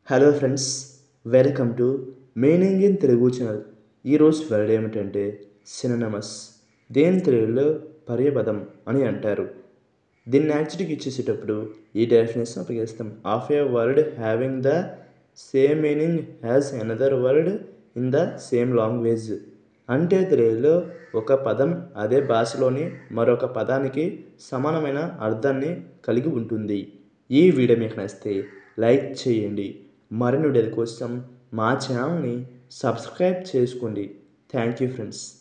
hello friends welcome to meaning in Telugu channel ఈరోజు word ఏమిటంటే synonyms దేని తెలుగులో పర్యపదం అని అంటారు దీన్ని యాక్చువల్గా ఇచ్చేసేటప్పుడు ఈ డెఫినేషన్ ఉపయోగిస్తాం of a word having the same meaning has another word in the same language అంటే తెలుగులో ఒక పదం అదే భాషలోని మరొక పదానికి సమానమైన అర్థాన్ని కలిగి ఉంటుంది ఈ వీడియో మీకు నచ్చితే లైక్ చేయండి మరిన్ని వీడియోల కోసం మా ఛానల్ని సబ్స్క్రైబ్ చేసుకోండి థ్యాంక్ యూ ఫ్రెండ్స్